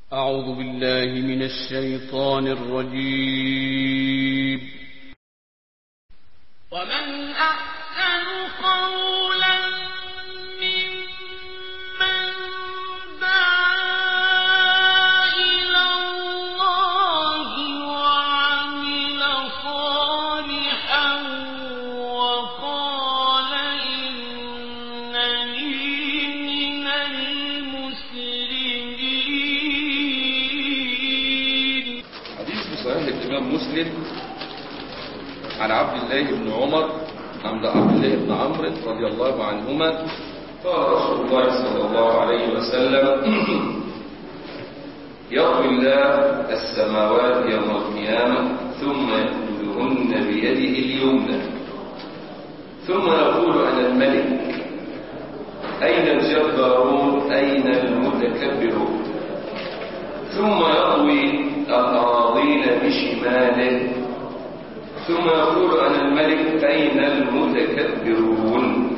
أعوذ بالله من الشيطان الرجيم ومن أحسن قولا ممن دعا إلى الله وعمل صالحا وقال إنني من المسلمين حديث في صحيح الإمام مسلم عن عبد الله بن عمر عن عبد الله بن عمرو رضي الله عنهما قال رسول الله صلى الله عليه وسلم يطوي الله السماوات يوم القيامة ثم يأخذهن بيده اليمنى ثم يقول أنا الملك أين الجبارون أين المتكبرون ثم يطوي الأراضين بشماله ثم يقول أنا الملك أين المتكبرون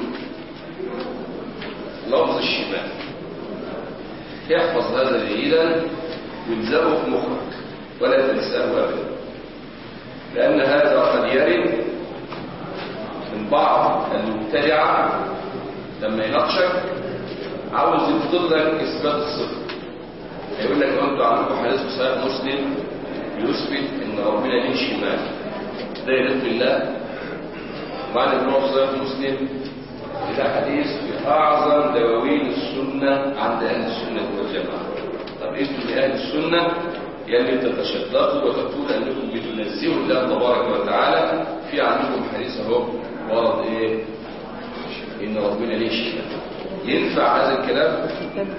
لفظ الشمال احفظ هذا جيدا والزمه في مخك ولا تنساه أبدا لأن هذا قد يرد من بعض المبتدعة لما يناقشك عاوز يفضل لك إثبات الصفر يقول لك انتوا عندكم حديث في صحيح مسلم يثبت ان ربنا ليه شمال ده يرد بالله وبعد ان هو في صحيح مسلم ده حديث في اعظم دواوين السنه عند اهل السنه والجماعه طب انتوا من اهل السنه يلي تتشدقوا وتقول انكم بتنزهوا الله تبارك وتعالى في عندكم حديث اهو ورد ايه ان ربنا ليه شمال ينفع هذا الكلام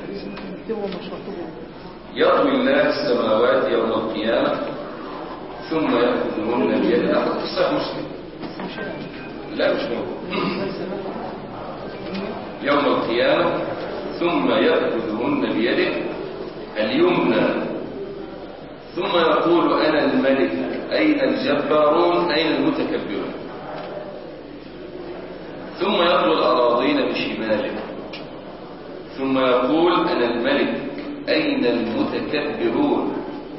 يطوي الله السماوات يوم القيامة ثم يأخذهن بيده أخذ قصة مسلم لا مش موجود يوم القيامة ثم يأخذهن بيده اليمنى ثم يقول أنا الملك أين الجبارون أين المتكبرون ثم يطوي الأراضين بشماله ثم يقول أنا الملك أين المتكبرون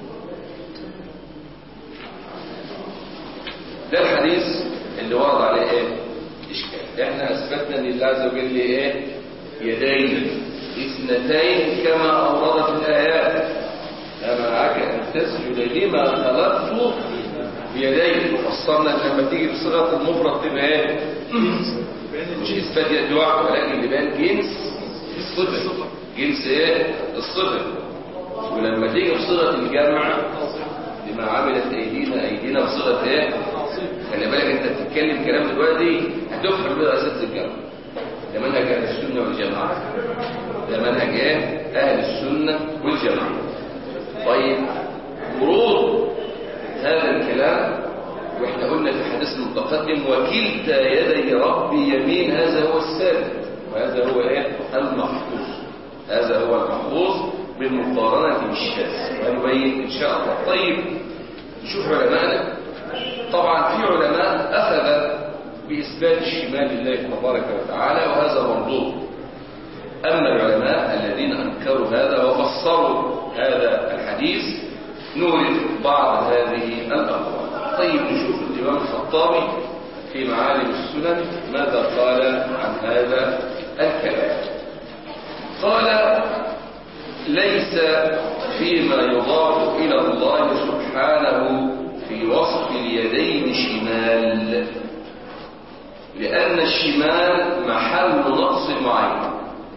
ده الحديث اللي ورد عليه ايه اشكال احنا اثبتنا ان الله عز وجل ايه يدين اثنتين كما اوردت الايات لا معك ان تسجد لما خلقت بيدين وفصلنا ان لما تيجي بصيغه المفرد تبقى ايه مش اثبات يد واحده ولكن يبان جنس الصفه جنس ايه الصفر ولما تيجي بصيغه الجمع لما عملت ايدينا ايدينا بصيغه ايه خلي بالك انت بتتكلم كلام دلوقتي هتفهم بقى اساس الجمع ده منهج اهل السنه والجماعه ده منهج ايه اهل السنه والجماعه طيب ورود هذا الكلام واحنا قلنا في الحديث المتقدم وكلتا يدي ربي يمين هذا هو الثابت وهذا هو ايه المحفوظ هذا هو المحفوظ بالمقارنة بالشاذ ونبين إن شاء الله طيب نشوف علماءنا طبعا في علماء أخذ بإثبات الشمال لله تبارك وتعالى وهذا مردود أما العلماء الذين أنكروا هذا وفسروا هذا الحديث نورد بعض هذه الأقوال طيب نشوف الإمام الخطابي في معالم السنن ماذا قال عن هذا الكلام قال ليس فيما يضاف إلى الله سبحانه في وصف اليدين شمال لأن الشمال محل نقص معين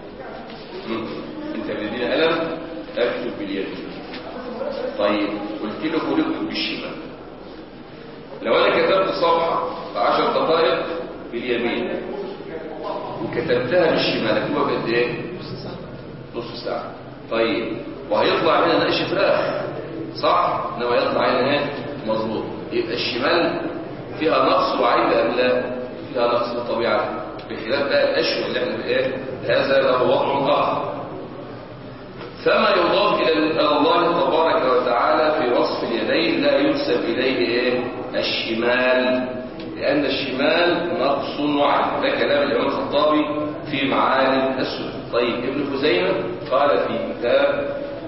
انت بدين قلم اكتب باليد طيب قلت له اكتب بالشمال لو انا كتبت صفحة في عشر دقائق باليمين وكتبتها بالشمال اكتبها بقد ايه نص ساعة طيب وهيطلع هنا نقش فراخ صح انما يطلع هنا ايه مظبوط يبقى الشمال فيها نقص وعيب ام لا فيها نقص بطبيعتها بخلاف بقى الاشهر اللي احنا بايه هذا له وضع اخر فما يضاف الى الله تبارك وتعالى في وصف اليدين لا ينسب اليه ايه الشمال لان الشمال نقص وعيب ده كلام الامام الخطابي في معالم السنه طيب ابن خزيمه قال في كتاب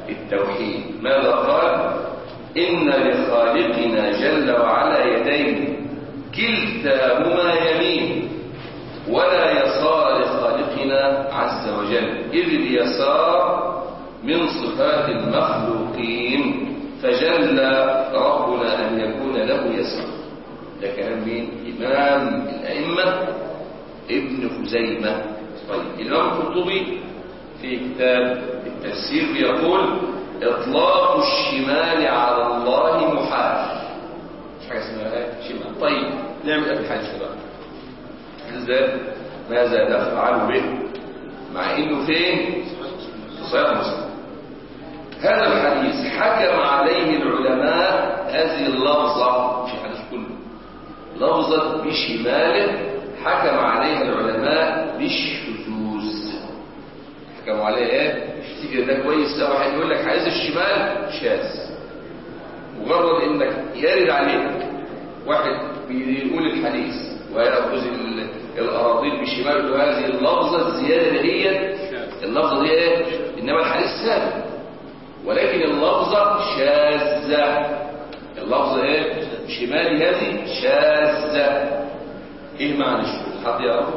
التوحيد ماذا قال إن لخالقنا جل وعلا يدين كلتاهما يمين ولا يسار لخالقنا عز وجل إذ اليسار من صفات المخلوقين فجل ربنا أن يكون له يسار ده كلام مين؟ إمام الأئمة ابن خزيمة طيب الإمام القرطبي في كتاب التفسير بيقول إطلاق الشمال على الله محال مش حاجة اسمها ايه؟ شمال طيب نعمل ايه في الحديث ده بقى ازاي ماذا نفعل به مع انه فين في صحيح مسلم هذا الحديث حكم عليه العلماء هذه اللفظة مش الحديث كله لفظة بشماله حكم عليها العلماء بالشذوذ حكموا عليها ايه تفتكر ده كويس ده واحد يقول لك عايز الشمال شاذ مجرد انك يرد عليك واحد بيقول الحديث ويأخذ ال- الأراضين بشماله هذه اللفظة الزيادة اللي هي اللفظة دي ايه انما الحديث ثابت ولكن اللفظة شاذة اللفظة ايه شمال هذه شاذة ايه معنى الشذوذ حد يعرف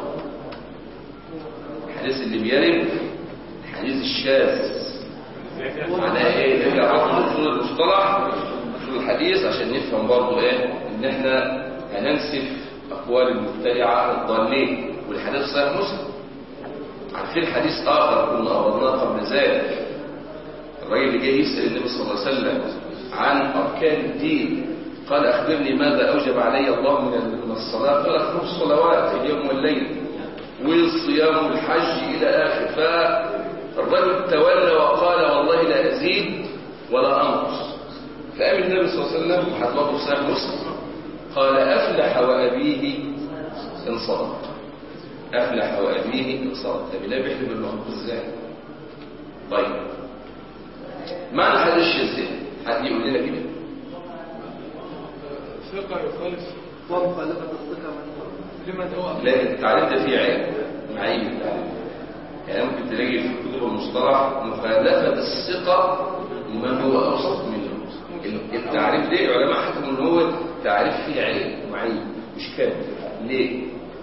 الحديث اللي بيرد الحديث الشاذ معناه ايه نرجع برضه لاصول المصطلح اصول الحديث عشان نفهم برضه ايه ان احنا هننسف اقوال المبتدعه الضالين والحديث صحيح مسلم عارفين حديث اخر كنا اوردناه قبل ذلك الراجل اللي جاي يسال النبي صلى الله عليه وسلم عن اركان الدين قال اخبرني ماذا اوجب علي الله من من الصلاه قال خمس صلوات في اليوم والليل والصيام والحج الى اخر فالرجل تولى وقال والله لا ازيد ولا انقص فقام النبي صلى الله عليه وسلم حضرته صحيح مسلم قال افلح وابيه ان صدق افلح وابيه ان صدق طب النبي بيحلم المخلوق ازاي طيب معنى الحديث الشاذ حد يقول لنا كده ثقة يخالف ومخالفة الثقة من لمن هو لا التعريف ده فيه عيب معيب التعريف يعني ممكن تلاقي في كتب المصطلح مخالفة الثقة لمن هو أوسط منه التعريف ده العلماء حكموا ان هو تعريف فيه عيب معيب مش كامل ليه؟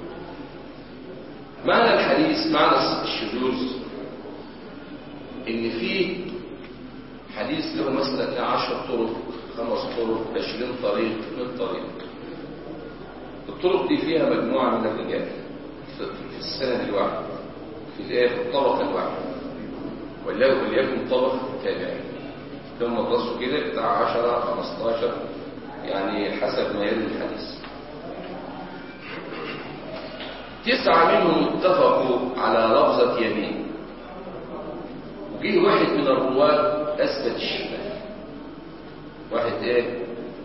معنى الحديث معنى الشذوذ ان فيه حديث له مثلا 10 طرق خمس طرق 20 طريق 100 طريق الطرق دي فيها مجموعة من الرجال في في السند الواحد في الايه في الطبقة الواحدة ولو وليكن طبقة التابعين ثم درسوا كده بتاع 10 15 يعني حسب ما يرد الحديث تسعة منهم اتفقوا على لفظة يمين وجه واحد من الرواة أثبت الشمال واحد ايه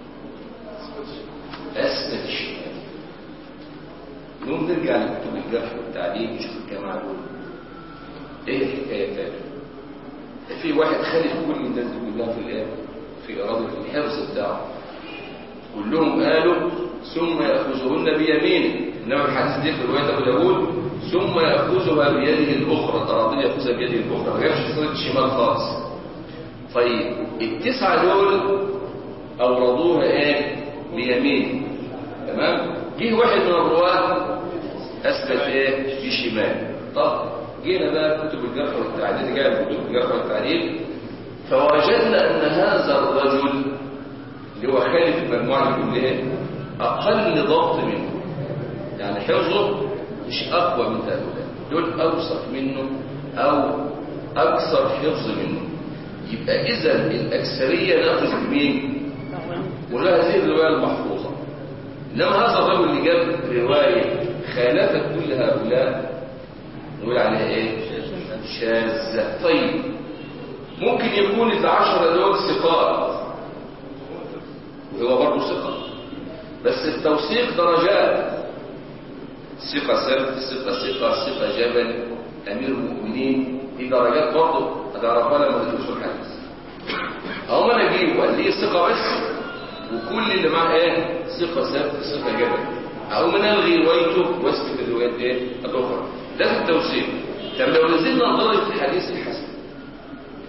أثبت الشمال نقوم نرجع لكتب الجرح والتعديل نشوف الجماعة دول ايه الحكاية تاني في واحد خالف كل الناس دي كلها في الايه في اراده في الحفظ بتاعه كلهم قالوا ثم ياخذهن بيمينه انما الحديث دي في روايه ابو داود ثم ياخذها بيده الاخرى تراضي ياخذها بيده الاخرى ما جابش صيغه الشمال خالص طيب التسعه دول اوردوها ايه بيمين تمام جه واحد من الرواه اثبت ايه بشمال طب جينا بقى كتب الجرح والتعديل جاء كتب الجرح والتعديل فوجدنا ان هذا الرجل اللي هو خالف المجموعه دي كلها اقل ضبط منه يعني حفظه مش اقوى من هؤلاء دول اوثق منه او اكثر حفظ منه يبقى اذا الاكثريه ناخذ بمين ولا هذه الروايه المحفوظه انما هذا الرجل اللي جاب روايه خالفت كل هؤلاء نقول عليها ايه شاذة طيب ممكن يكون العشرة دول ثقات وهو برضه ثقة بس التوثيق درجات ثقة سبت ثقة ثقة ثقة جبل أمير المؤمنين دي درجات برضه هتعرفها لما تدرسوا الحديث هم انا اجيب وقال لي ثقة بس وكل اللي معاه ايه ثقة سبت ثقة جبل أو من ألغي روايته واثبت الروايات ايه الأخرى ده في التوثيق طب لو نزلنا درجة الحديث الحسن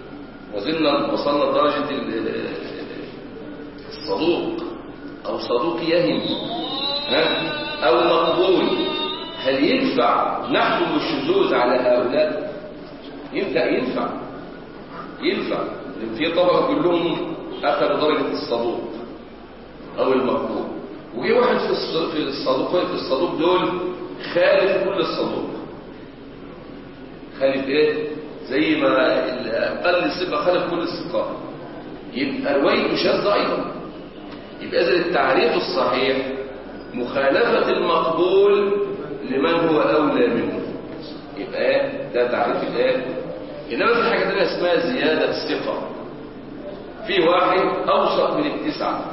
وزلنا وصلنا لدرجة ال- ال- الصدوق أو صدوق يهم ها؟ أو مقبول هل ينفع نحكم الشذوذ على هؤلاء ينفع ينفع ينفع لأن في طبقة كلهم أخذوا درجة الصدوق أو المقبول وجي واحد في الص- في الصدوق في الصدوق دول خالف كل الصدوق خالف ايه زي ما اقل الثقه خالف كل الثقات يبقى روايته شاذه ايضا يبقى اذا التعريف الصحيح مخالفه المقبول لمن هو اولى منه يبقى ايه ده تعريف الايه انما في حاجه ثانيه اسمها زياده الثقه في واحد اوثق من التسعه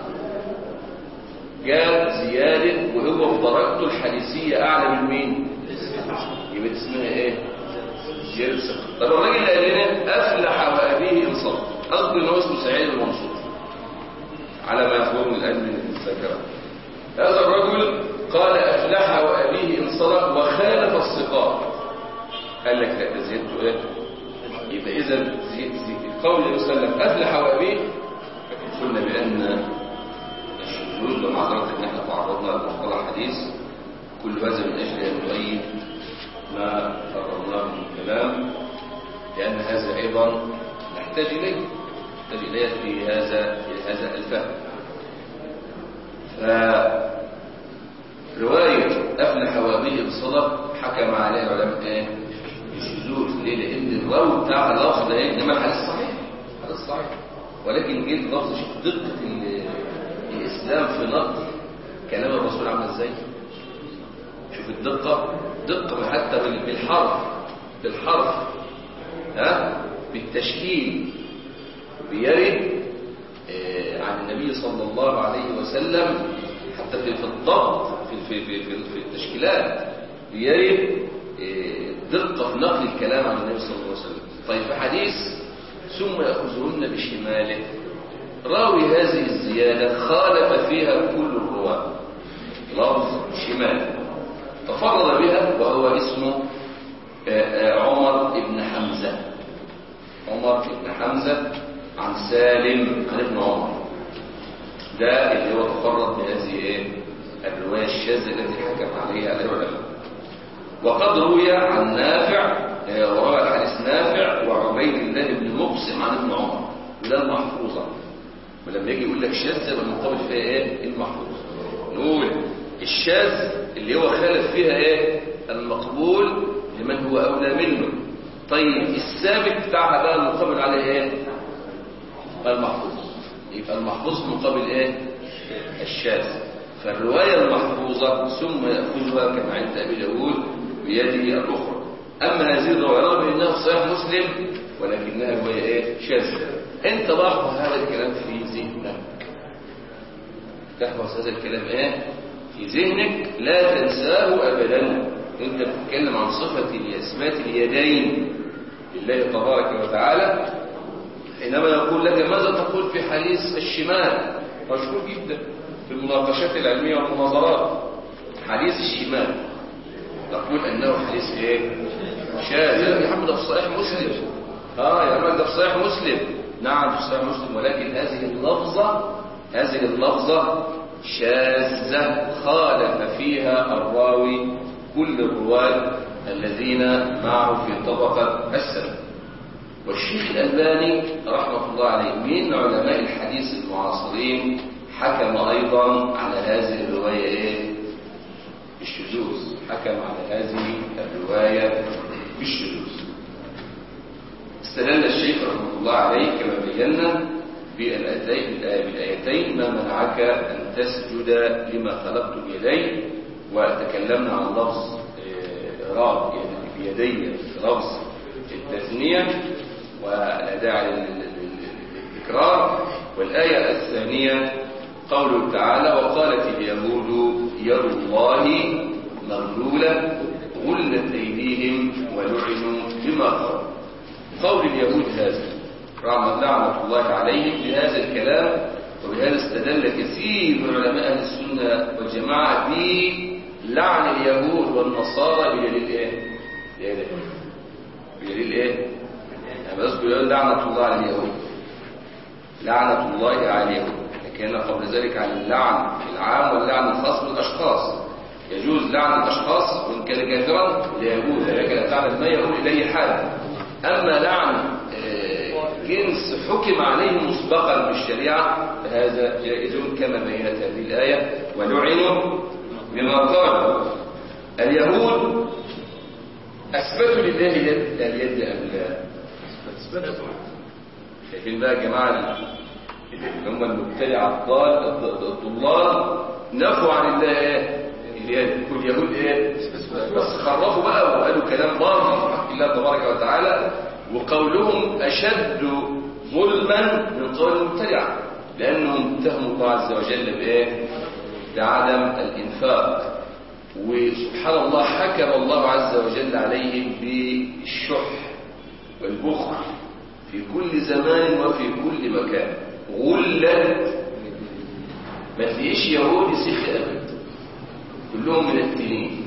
جاب زياده وهو في درجته الحديثيه اعلى من مين يبقى دي اسمها ايه زياده الثقه طب الراجل اللي قال لنا افلح وابيه انصرف قصدي ان هو اسمه سعيد المنصور على ما يفهم الان من الذاكره هذا الرجل قال افلح وابيه انصرف وخالف الثقات قال لك لا ده زيادته ايه يبقى اذا زي زي قول النبي صلى الله عليه وسلم افلح وابيه لكن قلنا بان الشذوذ ومعذره ان احنا تعرضنا لمصطلح حديث كل هذا من اجل ان نؤيد ما قررناه من الكلام لان هذا ايضا نحتاج اليه نحتاج اليه في هذا في هذا الفهم فروايه افلح وابيه الصدق حكم عليه علماء ايه الشذوذ ليه لان الراوي بتاع اللفظ ده ايه انما الحديث صحيح الحديث صحيح ولكن جه اللفظ شوف دقه ال- الاسلام في نقل كلام الرسول عامل ازاي شوف الدقه دقه حتى بال- بالحرف بالحرف ها بالتشكيل بيرد آه، عن النبي صلى الله عليه وسلم حتى في في الضبط في في في في, في التشكيلات بيرد آه، دقه في نقل الكلام عن النبي صلى الله عليه وسلم طيب في حديث ثم ياخذهن بشماله راوي هذه الزياده خالف فيها كل الرواه لفظ شمال تفرد بها وهو اسمه آه، آه، عمر بن حمزه عمر بن حمزة عن سالم عن ابن عمر ده اللي هو تفرد بهذه ايه الرواية الشاذة التي حكم عليها العلماء وقد روي عن نافع آه، وروى الحديث نافع وعبيد الله بن مقسم عن ابن عمر وده المحفوظة ولما يجي يقول لك شاذ يبقى المقابل فيها ايه المحفوظ نقول الشاذ اللي هو خالف فيها ايه المقبول لمن هو اولى منه طيب الثابت بتاعها بقى المقابل عليه ايه المحفوظ يبقى المحفوظ مقابل ايه الشاذ فالروايه المحفوظه ثم ياخذها كما عند ابي داود بيده الاخرى اما هذه الروايه رغم انها في صحيح مسلم ولكنها روايه ايه شاذه انت لاحظ هذا الكلام في ذهنك تحفظ هذا الكلام ايه في ذهنك لا تنساه ابدا انت بتتكلم عن صفه اثبات اليدين لله تبارك وتعالى حينما يقول لك ماذا تقول في حديث الشمال مشهور جدا في المناقشات العلميه والمناظرات حديث الشمال نقول انه حديث ايه شاذ يا محمد في صحيح مسلم اه يا محمد في صحيح مسلم نعم في صحيح مسلم ولكن هذه اللفظه هذه اللفظه شاذه خالف فيها الراوي كل الرواه الذين معه في طبقه السلف والشيخ الألباني رحمة الله عليه من علماء الحديث المعاصرين حكم أيضا على هذه الرواية إيه؟ بالشذوذ حكم على هذه الرواية بالشذوذ استدل الشيخ رحمه الله عليه كما بينا بالآيتين بالآيتين ما منعك أن تسجد لما خلقت بيدي وتكلمنا عن لفظ آه، إعراب يعني بيدي لفظ التثنية ولا داعي لل- لل- للتكرار والآية الثانية قوله تعالى وقالت اليهود يد الله مغلولة غلت أيديهم ولعنوا بما قالوا قول اليهود هذا رحمة لعنة الله عليهم بهذا الكلام وبهذا استدل كثير من علماء أهل السنة والجماعة بلعن اليهود والنصارى بدليل ايه؟ بدليل بدليل ايه؟ يعني بذكر يقول لعنة الله على اليهود لعنة الله على اليهود لكن قبل ذلك عن اللعن العام واللعن الخاص بالأشخاص يجوز لعن الأشخاص وإن كان كافرا لا يجوز لكن لا تعلم ما يقول إليه حال أما لعن آه، جنس حكم عليه مسبقا بالشريعة فهذا جائز كما بينت هذه الآية ولعنوا بما قالوا اليهود أثبتوا لله اليد اليد أم لا؟ شايفين بقى يا جماعة اللي هم المبتدع الضال الضلال نفوا عن الله ايه؟ اليد كل يهود ايه؟ بس خرفوا بقى وقالوا كلام باطل في حق الله تبارك وتعالى وقولهم أشد ظلما من قول المبتدع لأنهم اتهموا الله عز وجل بإيه؟ بعدم الإنفاق وسبحان الله حكم الله عز وجل عليهم بالشح والبخل في كل زمان وفي كل مكان غلت ما تلاقيش يهودي سخي ابدا كلهم من التنين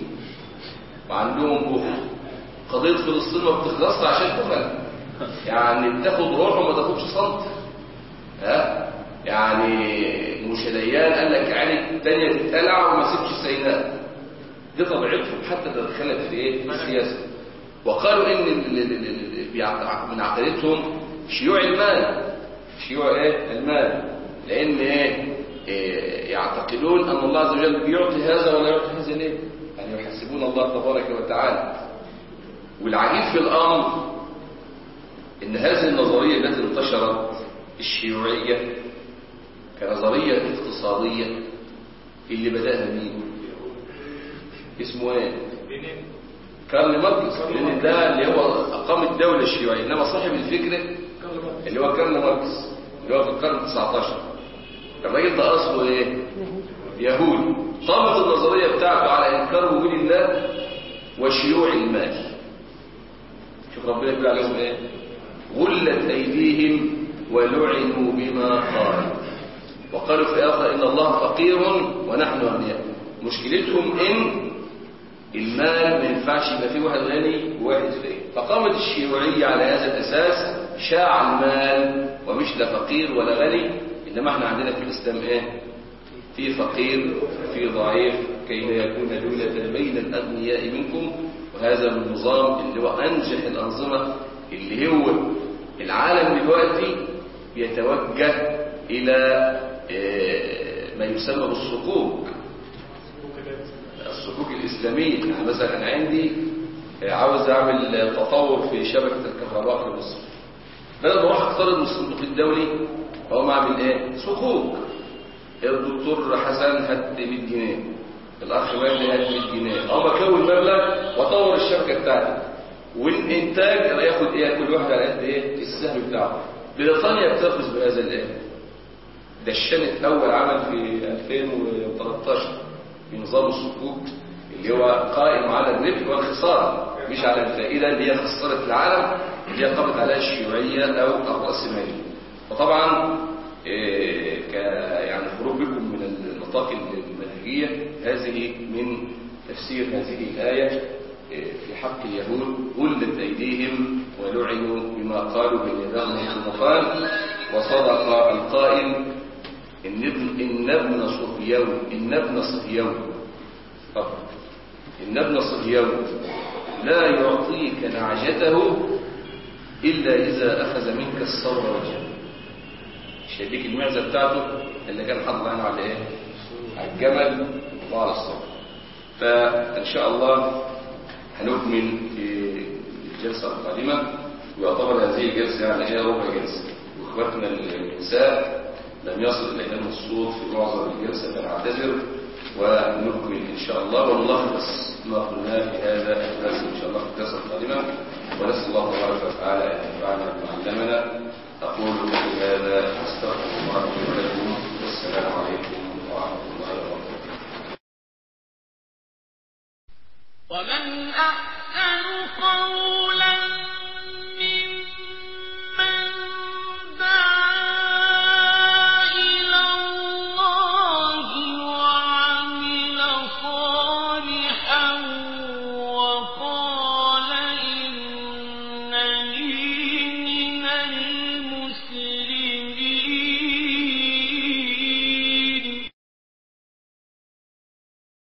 وعندهم بخل قضيه فلسطين ما بتخلصش عشان بخل يعني بتاخد روح وما تاخدش سنتي ها يعني مش ديان قال لك يعني الثانيه تتقلع وما سيبش سيناء دي طبيعتهم حتى تدخلت في ايه في السياسه وقالوا ان ال- ال- ال- ال- بيعت- من عقيدتهم شيوع المال شيوع ايه المال لان ايه إيه، يعتقدون ان الله عز وجل بيعطي هذا ولا يعطي هذا ليه يعني يحسبون الله تبارك وتعالى والعجيب في الامر ان هذه النظريه التي انتشرت الشيوعيه كنظريه اقتصاديه اللي بداها مين اسمه ايه كارل ماركس لان ده اللي هو اقام الدوله الشيوعيه انما صاحب الفكره اللي هو كارل ماركس اللي هو في القرن 19 الراجل ده اصله ايه يهودي قامت النظريه بتاعته على انكار وجود الله وشيوع المال شوف ربنا يقول عليهم ايه غلت ايديهم ولعنوا بما قالوا وقالوا في اخر ان الله فقير ونحن اغنياء مشكلتهم ان المال ما ينفعش يبقى فيه واحد غني وواحد فقير فقامت الشيوعية على هذا الأساس شاع المال ومش لا فقير ولا غني إنما احنا عندنا في الإسلام إيه في فقير في ضعيف كي لا يكون دولة بين الأغنياء منكم وهذا النظام اللي هو أنجح الأنظمة اللي هو العالم دلوقتي بيتوجه إلى آه، ما يسمى بالصكوك الصكوك الإسلامية يعني مثلا أنا عندي عاوز أعمل تطور في شبكة الكهرباء في مصر بدل ما أروح أقترض من الصندوق الدولي أقوم أعمل إيه؟ صكوك الدكتور حسن هات 100 جنيه الأخ مجدي هات 100 جنيه أقوم أكون مبلغ وأطور الشبكة بتاعتي والإنتاج ياخد إيه كل واحد على قد إيه السهم بتاعه بريطانيا بتاخذ بهذا الإيه؟ ده الشان الأول عمل في 2013 بنظام الصكوك اللي هو قائم على الربح والخسارة مش على الفائدة اللي هي خسارة العالم اللي هي قامت عليها الشيوعية أو الرأسمالية وطبعا إيه، ك يعني خروج بكم من النطاق المنهجية هذه من تفسير هذه الآية إيه، في حق اليهود غلت أيديهم ولعنوا بما قالوا بين يداهم المقال وصدق القائل إن ابن إن ابن صهيون إن ابن صهيون طبعا إن ابن صهيون لا يعطيك نعجته إلا إذا أخذ منك الصبر والجنة مش هيديك المعزة بتاعته اللي كان حاطط عينه على إيه؟ على الجمل وعلى الصبر فإن شاء الله هنكمل في الجلسة القادمة ويعتبر هذه الجلسة يعني هي ربع جلسة وإخواتنا النساء لم يصل إلينا الصوت في معظم الجلسة فنعتذر ونكمل إن شاء الله ونلخص ما قلناه في هذا الدرس إن شاء الله في الجلسة القادمة ونسأل الله تبارك وتعالى أن ينفعنا بما علمنا أقول لكم هذا أستغفر الله لي ولكم والسلام عليكم ورحمة الله وبركاته ومن أحسن قولا